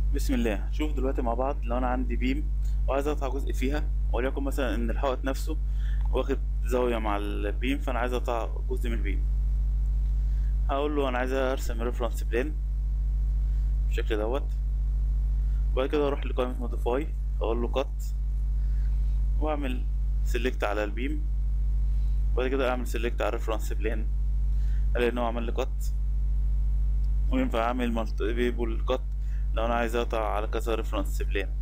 بسم الله شوف دلوقتي مع بعض لو انا عندي بيم وعايز اقطع جزء فيها وليكن مثلا ان الحائط نفسه واخد زاوية مع البيم فانا عايز اقطع جزء من البيم هقول له انا عايز ارسم ريفرنس بلان بالشكل دوت وبعد كده اروح لقائمة موديفاي اقول له كات واعمل سيلكت على البيم وبعد كده اعمل سيلكت على الريفرنس بلان الاقي ان هو عمل لي كات وينفع اعمل مالتيبل كات لو انا عايز اقطع على كذا ريفرنس بلان